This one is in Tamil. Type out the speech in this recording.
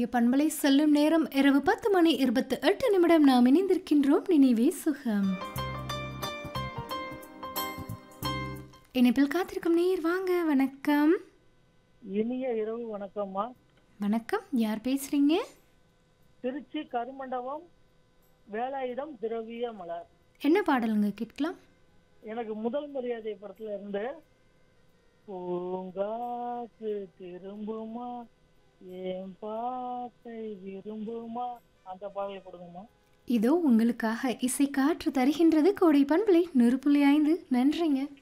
புதிய பண்பலை செல்லும் நேரம் இரவு பத்து மணி இருபத்தி எட்டு நிமிடம் நாம் இணைந்திருக்கின்றோம் நினைவே சுகம் இணைப்பில் காத்திருக்கும் நீர் வாங்க வணக்கம் இனிய இரவு வணக்கம்மா வணக்கம் யார் பேசுறீங்க திருச்சி கருமண்டபம் வேலாயுதம் திரவிய மலர் என்ன பாடலுங்க கேட்கலாம் எனக்கு முதல் மரியாதை படத்துல இருந்து பூங்காற்று திரும்புமா என் பாட்டை விரும்புமா அந்த பாடலை கொடுங்கம்மா இதோ உங்களுக்காக இசை காற்று தருகின்றது கோடை பண்பலை நூறு புள்ளி ஐந்து நன்றிங்க